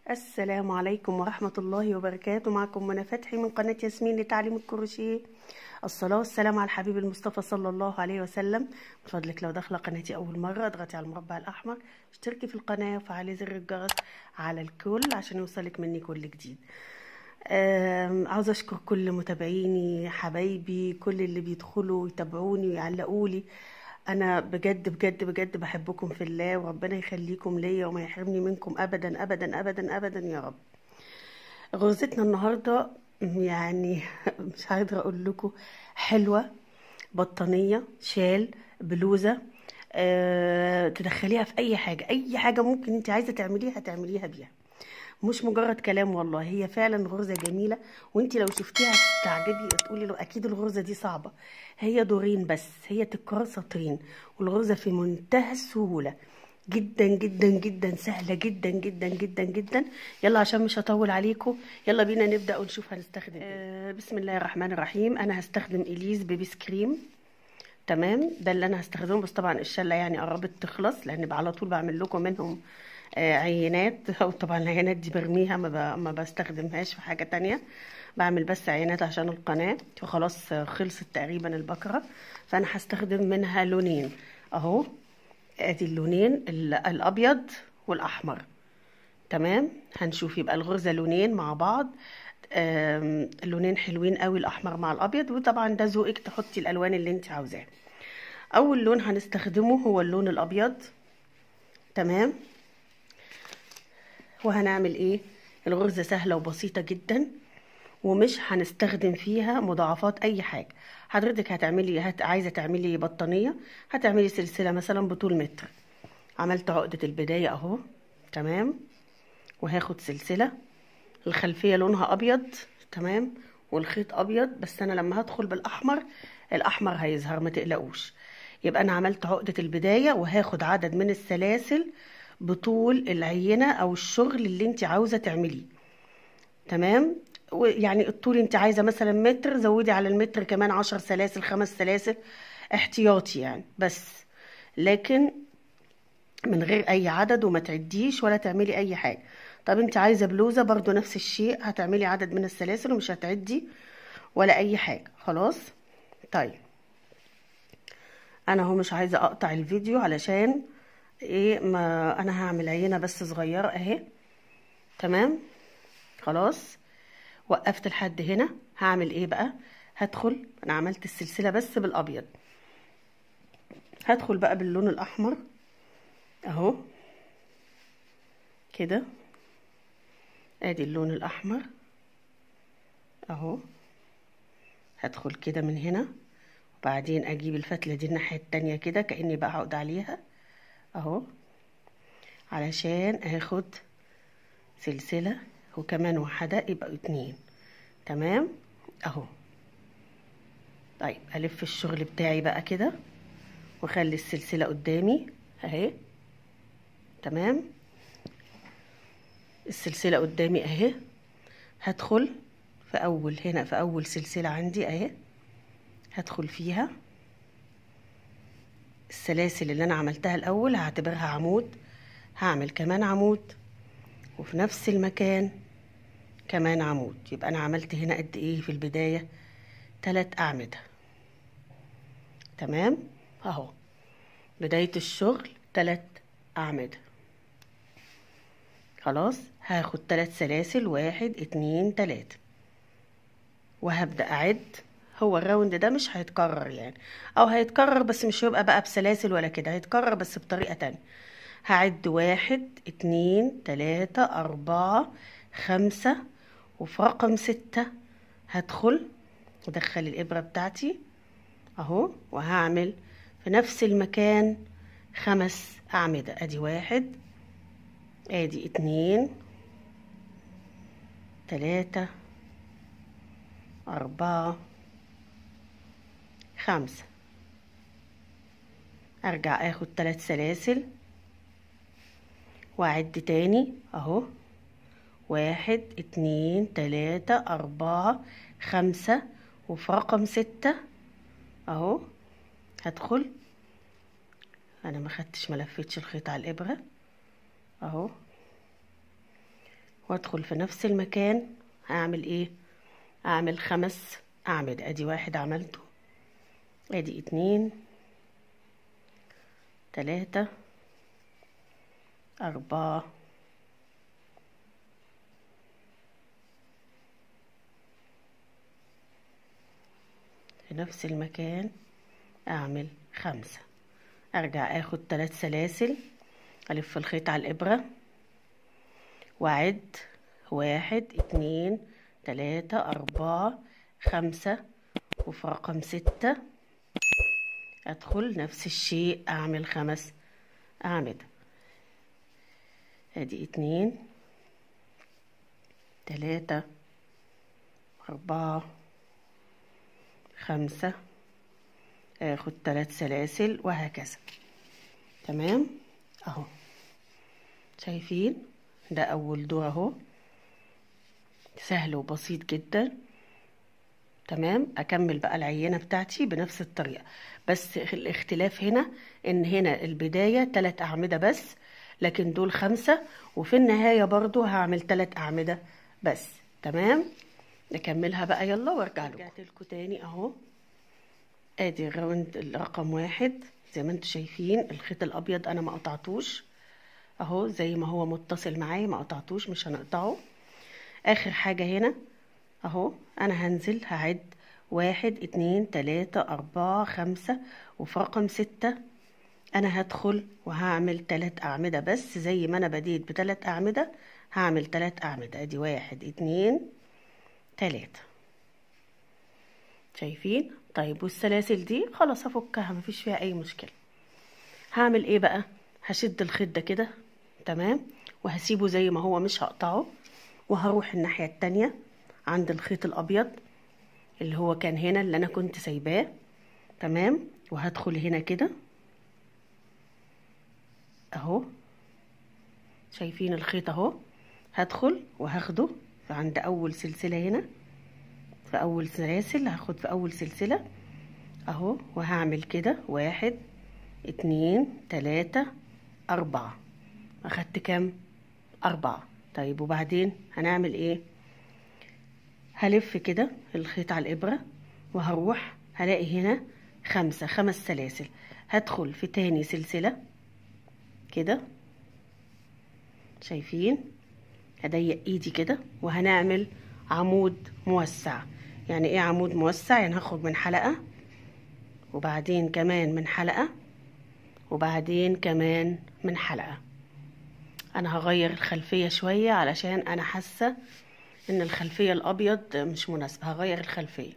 السلام عليكم ورحمة الله وبركاته معكم منى فتحي من قناة ياسمين لتعليم الكروشيه الصلاة والسلام على الحبيب المصطفى صلى الله عليه وسلم من فضلك لو داخلة قناتي أول مرة اضغطي على المربع الأحمر اشتركي في القناة وفعلي زر الجرس على الكل عشان يوصلك مني كل جديد آم، عاوزة أشكر كل متابعيني حبايبي كل اللي بيدخلوا يتابعوني ويعلقوا لي انا بجد بجد بجد بحبكم في الله وربنا يخليكم ليا وما يحرمني منكم ابدا ابدا ابدا ابدا يا رب غرزتنا النهارده يعني مش قادره اقول لكم حلوه بطانيه شال بلوزه أه تدخليها في اي حاجه اي حاجه ممكن انت عايزه تعمليها تعمليها بيها مش مجرد كلام والله هي فعلا غرزة جميلة وانت لو شفتيها تستعجبي تقولي له اكيد الغرزة دي صعبة هي دورين بس هي تكرار سطرين والغرزة في منتهى السهولة جدا جدا جدا سهلة جدا جدا جدا جدا يلا عشان مش هطول عليكم يلا بينا نبدأ ونشوف هنستخدم آه بسم الله الرحمن الرحيم انا هستخدم اليز بيبي سكريم تمام ده اللي انا هستخدمه بس طبعا الشله يعني قربت تخلص لان على طول بعمل لكم منهم آه عينات او طبعا العينات دي برميها ما, ب... ما بستخدمهاش في حاجه تانية بعمل بس عينات عشان القناه وخلاص خلصت تقريبا البكره فانا هستخدم منها لونين اهو ادي اللونين الابيض والاحمر تمام هنشوف يبقى الغرزه لونين مع بعض اللونين حلوين قوي الاحمر مع الابيض وطبعا ده ذوقك تحطي الالوان اللي انت عاوزاها اول لون هنستخدمه هو اللون الابيض تمام وهنعمل ايه الغرزه سهله وبسيطه جدا ومش هنستخدم فيها مضاعفات اي حاجه حضرتك هتعملي هت... عايزه تعملي بطانيه هتعملي سلسله مثلا بطول متر عملت عقده البدايه اهو تمام وهاخد سلسله الخلفيه لونها ابيض تمام والخيط ابيض بس انا لما هدخل بالاحمر الاحمر هيظهر ما تقلقوش يبقى انا عملت عقده البدايه وهاخد عدد من السلاسل بطول العينه او الشغل اللي انت عاوزه تعمليه تمام يعني الطول انت عايزه مثلا متر زودي على المتر كمان عشر سلاسل خمس سلاسل احتياطي يعني بس لكن من غير اي عدد وما تعديش ولا تعملي اي حاجه طب انت عايزه بلوزه برضو نفس الشيء هتعملي عدد من السلاسل ومش هتعدي ولا اي حاجه خلاص طيب انا هو مش عايزه اقطع الفيديو علشان ايه ما انا هعمل عينه بس صغيره اهي تمام خلاص وقفت لحد هنا هعمل ايه بقى هدخل انا عملت السلسله بس بالابيض هدخل بقى باللون الاحمر اهو كده ادي اللون الاحمر اهو هدخل كده من هنا وبعدين اجيب الفتله دي الناحيه التانية كده كاني بقى هقعد عليها اهو علشان اخد سلسله وكمان واحده يبقى اتنين تمام اهو طيب الف الشغل بتاعي بقى كده واخلي السلسله قدامي اهي تمام السلسلة قدامي اهي هدخل في اول هنا في اول سلسلة عندي اهي هدخل فيها السلاسل اللي انا عملتها الاول هعتبرها عمود هعمل كمان عمود وفي نفس المكان كمان عمود يبقى انا عملت هنا قد ايه في البداية تلات اعمدة تمام اهو بداية الشغل تلات اعمدة خلاص هاخد تلات سلاسل واحد اتنين تلاتة وهبدأ أعد هو الراوند ده مش هيتكرر يعني أو هيتكرر بس مش هيبقى بقى بسلاسل ولا كده هيتكرر بس بطريقة تانية هعد واحد اتنين تلاتة أربعة خمسة وفي رقم ستة هدخل ادخل الإبرة بتاعتي أهو وهعمل في نفس المكان خمس أعمدة أدي واحد ادي اتنين تلاتة اربعة خمسة ارجع اخد تلات سلاسل واعد تاني اهو واحد اتنين تلاتة اربعة خمسة وفي رقم ستة اهو هدخل انا ما خدتش ملفتش الخيط على الابره اهو وادخل في نفس المكان هعمل ايه اعمل خمس اعمدة ادي واحد عملته ادي اتنين تلاتة اربعة في نفس المكان اعمل خمسة ارجع اخد تلات سلاسل الف الخيط على الابرة واعد واحد اتنين تلاتة اربعة خمسة وفي رقم ستة ادخل نفس الشيء اعمل خمس اعمدة ادي اتنين تلاتة اربعة خمسة اخد تلات سلاسل وهكذا تمام اهو شايفين ده اول دور اهو سهل وبسيط جدا تمام اكمل بقى العينة بتاعتي بنفس الطريقة بس الاختلاف هنا ان هنا البداية تلات اعمدة بس لكن دول خمسة وفي النهاية برضو هعمل تلات اعمدة بس تمام نكملها بقى يلا وارجع لكم رجعت لكم تاني اهو ادي الراوند الرقم واحد زي ما انتم شايفين الخيط الابيض انا ما قطعتوش اهو زي ما هو متصل معايا ما قطعتوش مش هنقطعه اخر حاجة هنا اهو انا هنزل هعد واحد اتنين تلاتة اربعة خمسة وفي رقم ستة انا هدخل وهعمل تلات اعمدة بس زي ما انا بديت بتلات اعمدة هعمل تلات اعمدة ادي واحد اتنين تلاتة شايفين طيب والسلاسل دي خلاص هفكها مفيش فيها اي مشكلة هعمل ايه بقى هشد الخيط ده كده تمام وهسيبه زي ما هو مش هقطعه وهروح الناحية التانية عند الخيط الابيض اللي هو كان هنا اللي انا كنت سايباه تمام وهدخل هنا كده اهو شايفين الخيط اهو هدخل وهاخده عند اول سلسلة هنا في اول سلاسل هاخد في اول سلسلة اهو وهعمل كده واحد اتنين تلاتة اربعة اخدت كام اربعة طيب وبعدين هنعمل ايه هلف كده الخيط على الابرة وهروح هلاقي هنا خمسة خمس سلاسل هدخل في تاني سلسلة كده شايفين هضيق ايدي كده وهنعمل عمود موسع يعني ايه عمود موسع يعني هخرج من حلقة وبعدين كمان من حلقة وبعدين كمان من حلقة انا هغير الخلفية شوية علشان انا حاسة ان الخلفية الابيض مش مناسبة هغير الخلفية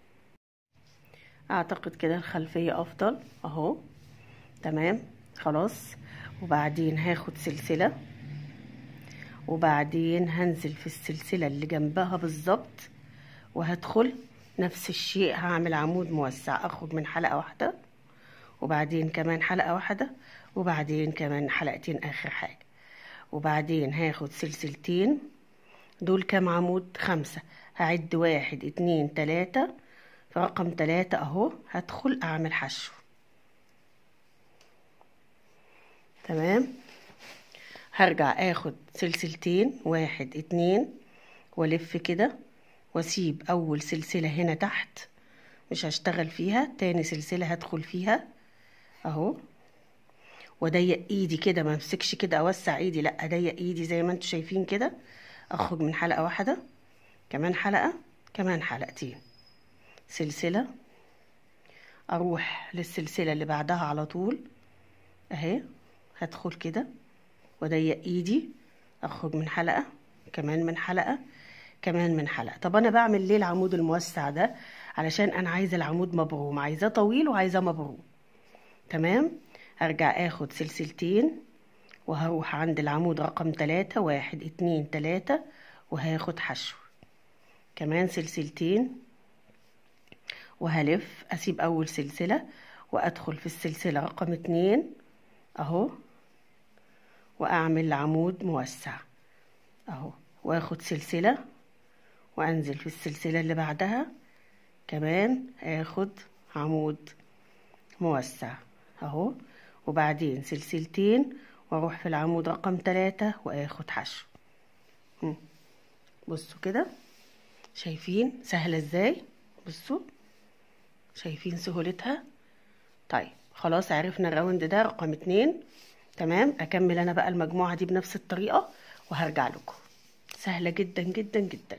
اعتقد كده الخلفية افضل اهو تمام خلاص وبعدين هاخد سلسلة وبعدين هنزل في السلسلة اللي جنبها بالظبط وهدخل نفس الشيء هعمل عمود موسع اخرج من حلقة واحدة وبعدين كمان حلقة واحدة وبعدين كمان حلقتين اخر حاجة وبعدين هاخد سلسلتين دول كام عمود خمسة هعد واحد اتنين تلاتة في رقم تلاتة اهو هدخل اعمل حشو تمام هرجع اخد سلسلتين واحد اتنين والف كده واسيب اول سلسلة هنا تحت مش هشتغل فيها تاني سلسلة هدخل فيها اهو واضيق ايدي كده ما امسكش كده اوسع ايدي لا اضيق ايدي زي ما انتم شايفين كده اخرج من حلقة واحدة كمان حلقة كمان حلقتين سلسلة اروح للسلسلة اللي بعدها على طول اهي هدخل كده واضيق ايدي اخرج من حلقة كمان من حلقة كمان من حلقة طب انا بعمل ليه العمود الموسع ده علشان انا عايزة العمود مبروم عايزاه طويل وعايزاه مبروم تمام هرجع اخد سلسلتين وهروح عند العمود رقم تلاتة واحد اتنين تلاتة وهاخد حشو كمان سلسلتين وهلف اسيب اول سلسلة وادخل في السلسلة رقم اتنين اهو واعمل عمود موسع اهو واخد سلسلة وانزل في السلسلة اللي بعدها كمان اخد عمود موسع اهو وبعدين سلسلتين واروح في العمود رقم تلاتة واخد حشو بصوا كده شايفين سهله ازاي بصوا شايفين سهولتها طيب خلاص عرفنا الراوند ده رقم اتنين تمام اكمل انا بقى المجموعه دي بنفس الطريقه وهرجع لكم سهله جدا جدا جدا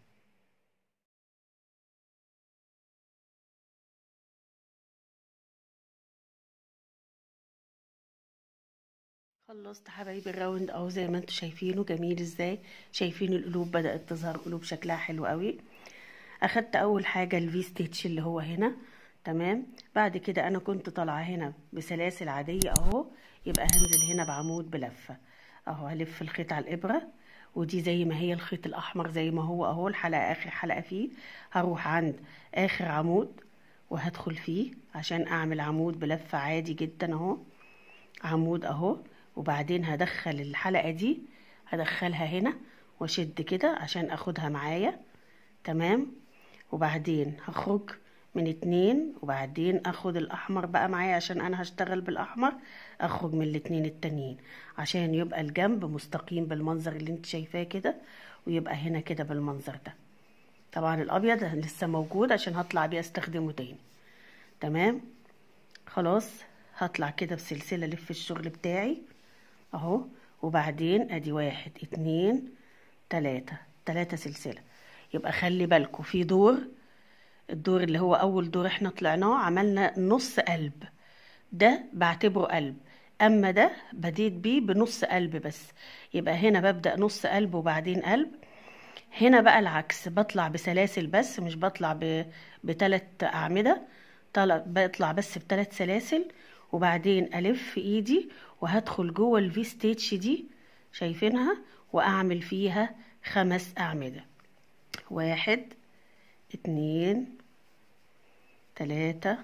خلصت حبايبي الراوند اهو زي ما انتم شايفينه جميل ازاي شايفين القلوب بدأت تظهر قلوب شكلها حلو قوي اخدت اول حاجة الفي ستيتش اللي هو هنا تمام بعد كده انا كنت طالعة هنا بسلاسل عادية اهو يبقى هنزل هنا بعمود بلفة اهو هلف الخيط على الابرة ودي زي ما هي الخيط الاحمر زي ما هو اهو الحلقة اخر حلقة فيه هروح عند اخر عمود وهدخل فيه عشان اعمل عمود بلفة عادي جدا اهو عمود اهو وبعدين هدخل الحلقة دي هدخلها هنا واشد كده عشان اخدها معايا تمام وبعدين هخرج من اتنين وبعدين اخد الاحمر بقى معايا عشان انا هشتغل بالاحمر اخرج من الاتنين التانيين عشان يبقى الجنب مستقيم بالمنظر اللي انت شايفاه كده ويبقى هنا كده بالمنظر ده طبعا الابيض لسه موجود عشان هطلع بيه استخدمه تاني تمام خلاص هطلع كده بسلسلة الف الشغل بتاعي اهو وبعدين ادي واحد اتنين تلاتة تلاتة سلسلة يبقى خلي بالكم في دور الدور اللي هو اول دور احنا طلعناه عملنا نص قلب ده بعتبره قلب اما ده بديت بيه بنص قلب بس يبقى هنا ببدأ نص قلب وبعدين قلب هنا بقى العكس بطلع بسلاسل بس مش بطلع ب... بتلات اعمدة طلع بطلع بس بتلات سلاسل وبعدين الف ايدي وهدخل جوه الفي ستيتش دي شايفينها واعمل فيها خمس اعمده واحد اتنين تلاتة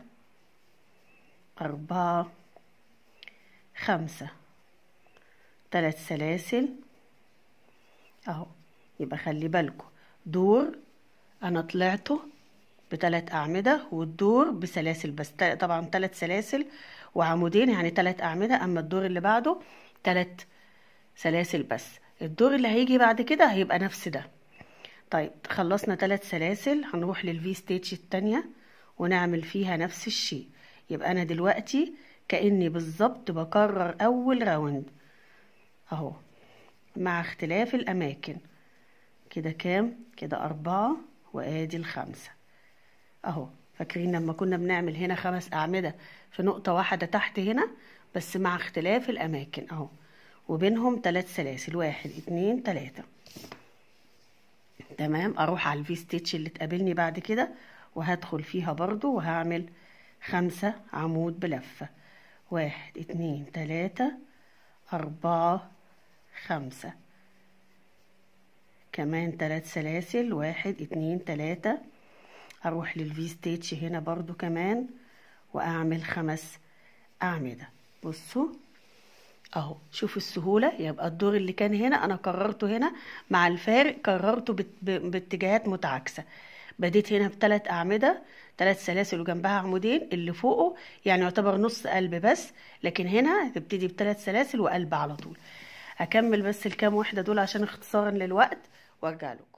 أربعة خمسة تلات سلاسل اهو يبقى خلي بالكم دور انا طلعته بتلات أعمدة والدور بسلاسل بس طبعا تلات سلاسل وعمودين يعني تلات أعمدة أما الدور اللي بعده تلات سلاسل بس الدور اللي هيجي بعد كده هيبقى نفس ده طيب خلصنا تلات سلاسل هنروح للفي ستيتش التانية ونعمل فيها نفس الشيء يبقى أنا دلوقتي كأني بالظبط بكرر أول راوند أهو مع اختلاف الأماكن كده كام كده أربعة وآدي الخمسة اهو فاكرين لما كنا بنعمل هنا خمس اعمدة في نقطة واحدة تحت هنا بس مع اختلاف الاماكن اهو وبينهم ثلاث سلاسل واحد اتنين تلاتة تمام اروح على الفي ستيتش اللي تقابلني بعد كده وهدخل فيها برضو وهعمل خمسة عمود بلفة واحد اتنين تلاتة اربعة خمسة كمان ثلاث سلاسل واحد اتنين تلاتة اروح للفي ستيتش هنا برضو كمان واعمل خمس اعمدة بصوا اهو شوفوا السهولة يبقى الدور اللي كان هنا انا كررته هنا مع الفارق كررته باتجاهات متعاكسة بديت هنا بثلاث اعمدة ثلاث سلاسل وجنبها عمودين اللي فوقه يعني يعتبر نص قلب بس لكن هنا هتبتدي بثلاث سلاسل وقلب على طول اكمل بس الكام وحدة دول عشان اختصارا للوقت وارجع لكم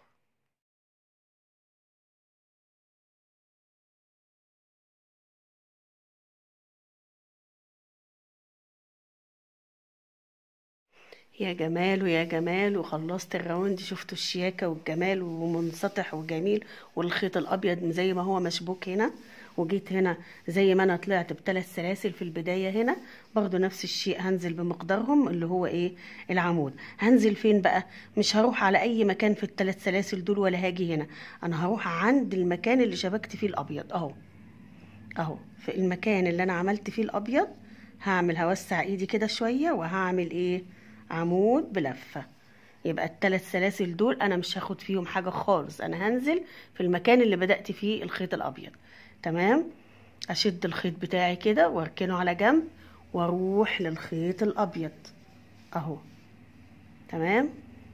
يا جمال ويا جمال وخلصت الراوند شفتوا الشياكة والجمال ومنسطح وجميل والخيط الأبيض زي ما هو مشبوك هنا وجيت هنا زي ما أنا طلعت بثلاث سلاسل في البداية هنا برضو نفس الشيء هنزل بمقدارهم اللي هو إيه العمود هنزل فين بقى مش هروح على أي مكان في الثلاث سلاسل دول ولا هاجي هنا أنا هروح عند المكان اللي شبكت فيه الأبيض أهو أهو في المكان اللي أنا عملت فيه الأبيض هعمل هوسع إيدي كده شوية وهعمل إيه عمود بلفة يبقى الثلاث سلاسل دول انا مش هاخد فيهم حاجة خالص انا هنزل في المكان اللي بدأت فيه الخيط الابيض تمام اشد الخيط بتاعي كده واركنه على جنب واروح للخيط الابيض اهو تمام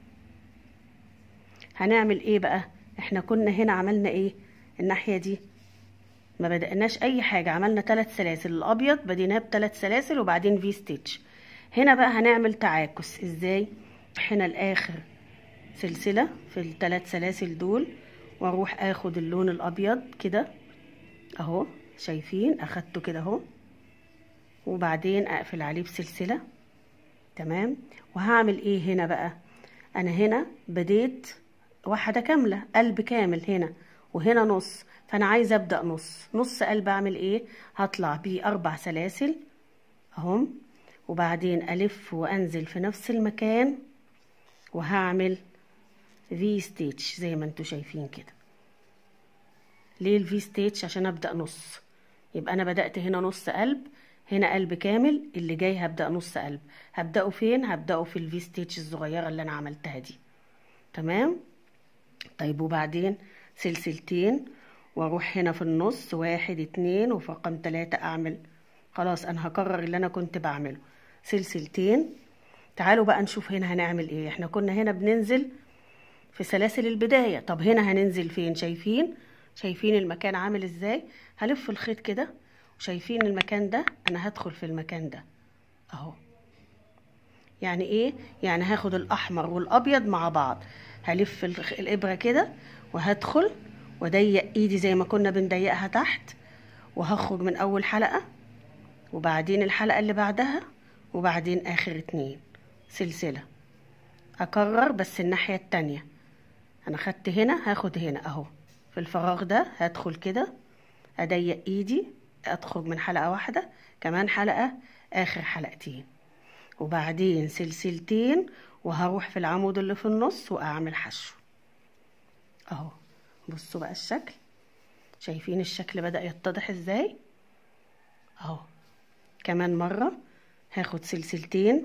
هنعمل ايه بقى احنا كنا هنا عملنا ايه الناحية دي ما بدأناش اي حاجة عملنا ثلاث سلاسل الابيض بديناه بثلاث سلاسل وبعدين في ستيتش هنا بقى هنعمل تعاكس ازاي هنا الاخر سلسلة في الثلاث سلاسل دول واروح اخد اللون الابيض كده اهو شايفين اخدته كده اهو وبعدين اقفل عليه بسلسلة تمام وهعمل ايه هنا بقى انا هنا بديت واحدة كاملة قلب كامل هنا وهنا نص فانا عايزة ابدأ نص نص قلب اعمل ايه هطلع بيه اربع سلاسل اهم وبعدين الف وانزل في نفس المكان وهعمل في ستيتش زي ما انتوا شايفين كده ليه الفي ستيتش عشان ابدا نص يبقى انا بدات هنا نص قلب هنا قلب كامل اللي جاي هبدا نص قلب هبداه فين هبداه في الفي ستيتش الصغيره اللي انا عملتها دي تمام طيب وبعدين سلسلتين واروح هنا في النص واحد اتنين وفي رقم تلاتة اعمل خلاص انا هكرر اللي انا كنت بعمله سلسلتين تعالوا بقى نشوف هنا هنعمل ايه احنا كنا هنا بننزل في سلاسل البداية طب هنا هننزل فين شايفين شايفين المكان عامل ازاي هلف الخيط كده وشايفين المكان ده انا هدخل في المكان ده اهو يعني ايه يعني هاخد الاحمر والابيض مع بعض هلف الابره كده وهدخل واضيق ايدي زي ما كنا بنضيقها تحت وهخرج من اول حلقه وبعدين الحلقه اللي بعدها وبعدين اخر اتنين سلسله اكرر بس الناحيه التانية انا خدت هنا هاخد هنا اهو في الفراغ ده هدخل كده اضيق ايدي ادخل من حلقه واحده كمان حلقه اخر حلقتين وبعدين سلسلتين وهروح في العمود اللي في النص واعمل حشو اهو بصوا بقى الشكل شايفين الشكل بدأ يتضح ازاي اهو كمان مرة هاخد سلسلتين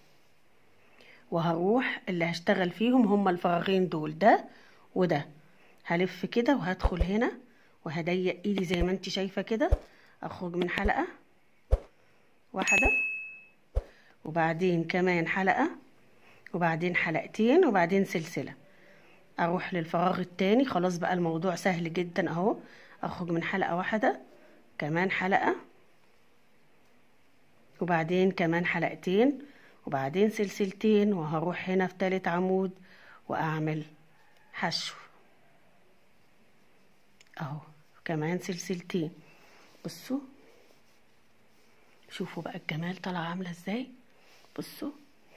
وهروح اللي هشتغل فيهم هما الفراغين دول ده وده هلف كده وهدخل هنا وهضيق ايدي زي ما انت شايفة كده اخرج من حلقة واحدة وبعدين كمان حلقة وبعدين حلقتين وبعدين سلسلة اروح للفراغ التاني خلاص بقى الموضوع سهل جدا اهو اخرج من حلقة واحدة كمان حلقة وبعدين كمان حلقتين وبعدين سلسلتين وهروح هنا في تالت عمود واعمل حشو اهو كمان سلسلتين بصوا شوفوا بقى الجمال طالعه عامله ازاي بصوا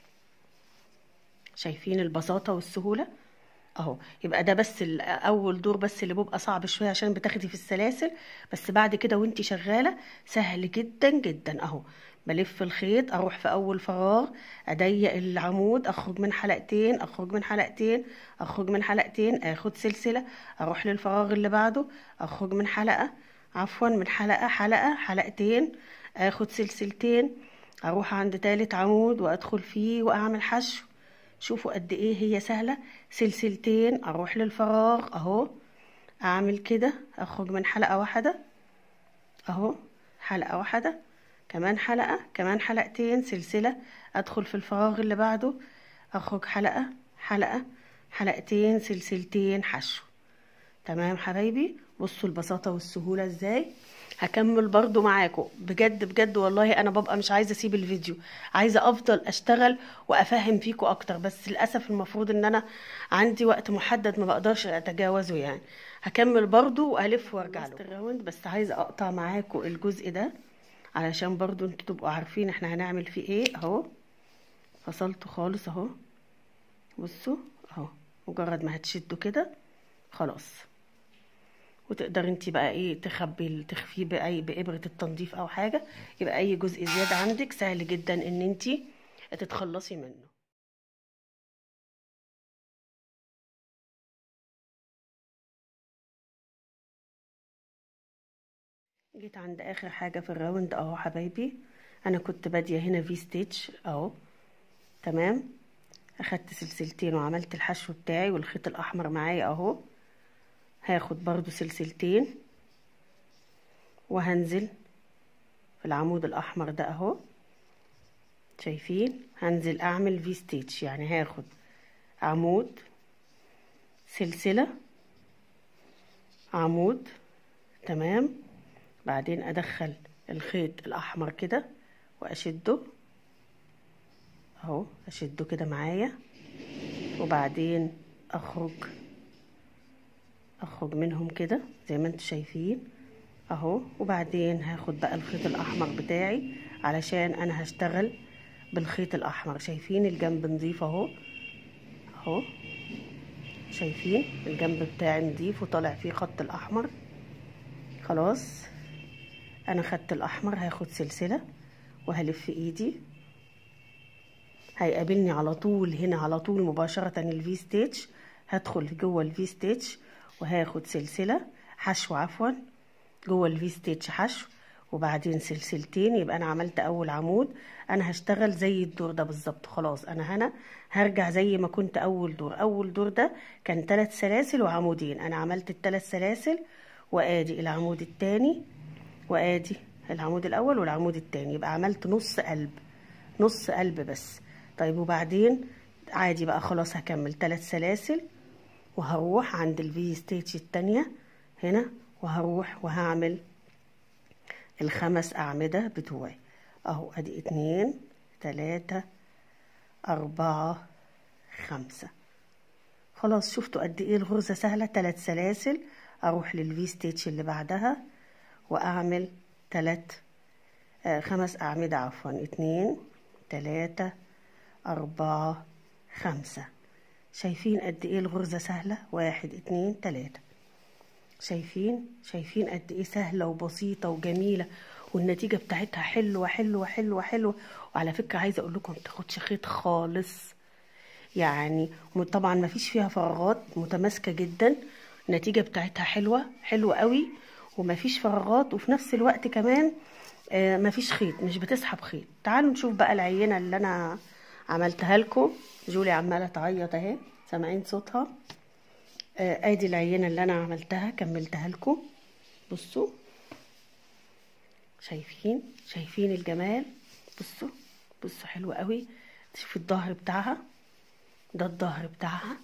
شايفين البساطه والسهوله اهو يبقى ده بس اول دور بس اللي بيبقى صعب شويه عشان بتاخدي في السلاسل بس بعد كده وانتي شغاله سهل جدا جدا اهو بلف الخيط اروح في اول فراغ اضيق العمود اخرج من حلقتين اخرج من حلقتين اخرج من حلقتين اخد سلسله اروح للفراغ اللي بعده اخرج من حلقه عفوا من حلقه حلقه حلقتين اخد سلسلتين اروح عند تالت عمود وادخل فيه واعمل حشو شوفوا قد ايه هي سهله سلسلتين اروح للفراغ اهو اعمل كده اخرج من حلقه واحده اهو حلقه واحده كمان حلقه كمان حلقتين سلسله ادخل في الفراغ اللي بعده اخرج حلقه حلقه حلقتين سلسلتين حشو تمام حبايبي بصوا البساطه والسهوله ازاي هكمل برضو معاكم بجد بجد والله انا ببقى مش عايزه اسيب الفيديو عايزه افضل اشتغل وافهم فيكم اكتر بس للاسف المفروض ان انا عندي وقت محدد ما بقدرش اتجاوزه يعني هكمل برضو والف وارجع له الراوند بس عايزه اقطع معاكم الجزء ده علشان برضو انتوا تبقوا عارفين احنا هنعمل فيه ايه اهو فصلته خالص اهو بصوا اهو مجرد ما هتشدوا كده خلاص وتقدر انت بقى ايه تخبي تخفيه باي بابره التنظيف او حاجه يبقى اي جزء زياده عندك سهل جدا ان انت تتخلصي منه جيت عند اخر حاجه في الراوند اهو حبايبي انا كنت باديه هنا في ستيتش اهو تمام اخدت سلسلتين وعملت الحشو بتاعي والخيط الاحمر معايا اهو هاخد برضو سلسلتين وهنزل في العمود الاحمر ده اهو شايفين هنزل اعمل في ستيتش يعني هاخد عمود سلسلة عمود تمام بعدين ادخل الخيط الاحمر كده واشده اهو اشده كده معايا وبعدين اخرج اخرج منهم كده زي ما انتم شايفين اهو وبعدين هاخد بقى الخيط الاحمر بتاعي علشان انا هشتغل بالخيط الاحمر شايفين الجنب نضيف اهو اهو شايفين الجنب بتاعي نضيف وطالع فيه خط الاحمر خلاص انا خدت الاحمر هاخد سلسله وهلف ايدي هيقابلني على طول هنا على طول مباشره الفي ستيتش هدخل جوه الفي ستيتش وهاخد سلسله حشو عفوا جوه الفي ستيتش حشو وبعدين سلسلتين يبقى انا عملت اول عمود انا هشتغل زي الدور ده بالظبط خلاص انا هنا هرجع زي ما كنت اول دور اول دور ده كان ثلاث سلاسل وعمودين انا عملت الثلاث سلاسل وادي العمود الثاني وادي العمود الاول والعمود الثاني يبقى عملت نص قلب نص قلب بس طيب وبعدين عادي بقى خلاص هكمل ثلاث سلاسل وهروح عند الفي ستيتش التانية هنا وهروح وهعمل الخمس أعمدة بتوعي أهو أدي اتنين تلاتة أربعة خمسة خلاص شفتوا قد إيه الغرزة سهلة تلات سلاسل أروح للفي ستيتش اللي بعدها وأعمل تلات آه خمس أعمدة عفوا اتنين تلاتة أربعة خمسة شايفين قد إيه الغرزة سهلة واحد اتنين تلاتة شايفين شايفين قد ايه سهله وبسيطه وجميله والنتيجه بتاعتها حلوه حلوه حلوه حلوه وعلى فكره عايزه اقول لكم ما تاخدش خيط خالص يعني طبعا ما فيش فيها فراغات متماسكه جدا النتيجه بتاعتها حلوه حلوه قوي وما فيش فراغات وفي نفس الوقت كمان آه ما فيش خيط مش بتسحب خيط تعالوا نشوف بقى العينه اللي انا عملتها لكم جولي عماله تعيط اهي سامعين صوتها آه ادي العينه اللي انا عملتها كملتها لكم بصوا شايفين شايفين الجمال بصوا بصوا حلوه قوي شوفوا الظهر بتاعها ده الظهر بتاعها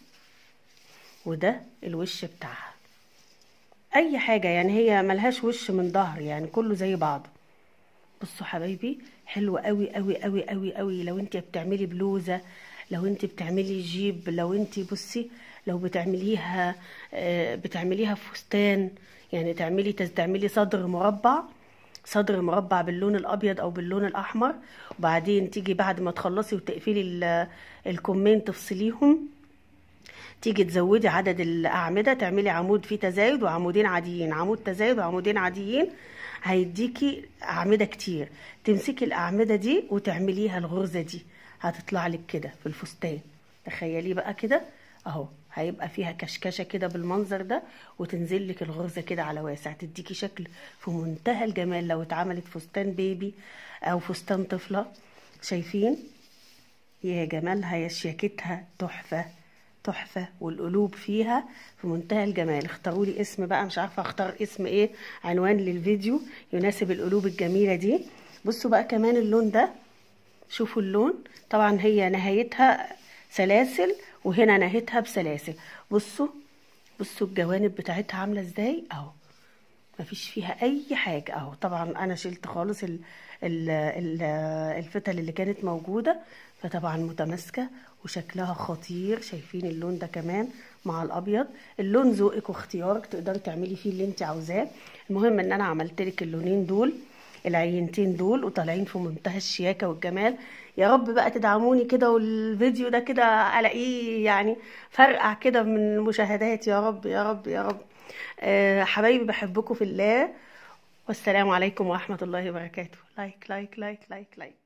وده الوش بتاعها اي حاجه يعني هي ملهاش وش من ظهر يعني كله زي بعضه بصوا حبايبي حلوه قوي قوي قوي قوي قوي لو انت بتعملي بلوزه لو انت بتعملي جيب لو انت بصي لو بتعمليها بتعمليها فستان يعني تعملي تعملي صدر مربع صدر مربع باللون الابيض او باللون الاحمر وبعدين تيجي بعد ما تخلصي وتقفلي الكمين تفصليهم تيجي تزودي عدد الاعمده تعملي عمود فيه تزايد وعمودين عاديين عمود تزايد وعمودين عاديين هيديكي اعمده كتير تمسكي الاعمده دي وتعمليها الغرزه دي هتطلع لك كده في الفستان تخيلي بقى كده اهو هيبقى فيها كشكشه كده بالمنظر ده وتنزل لك الغرزه كده على واسع تديكي شكل في منتهى الجمال لو اتعملت فستان بيبي او فستان طفله شايفين يا جمالها يا شياكتها تحفه تحفه والقلوب فيها في منتهى الجمال اختاروا لي اسم بقى مش عارفه اختار اسم ايه عنوان للفيديو يناسب القلوب الجميله دي بصوا بقى كمان اللون ده شوفوا اللون طبعا هي نهايتها سلاسل وهنا نهيتها بسلاسل بصوا بصوا الجوانب بتاعتها عامله ازاي اهو مفيش فيها اي حاجه اهو طبعا انا شلت خالص ال ال ال الفتل اللي كانت موجوده فطبعا متماسكه وشكلها خطير شايفين اللون ده كمان مع الابيض اللون ذوقك واختيارك تقدري تعملي فيه اللي انت عاوزاه المهم ان انا عملت لك اللونين دول العينتين دول وطالعين في منتهى الشياكه والجمال يا رب بقى تدعموني كده والفيديو ده كده الاقيه يعني فرقع كده من المشاهدات يا رب يا رب يا رب أه حبايبي بحبكم في الله والسلام عليكم ورحمه الله وبركاته لايك لايك لايك لايك لايك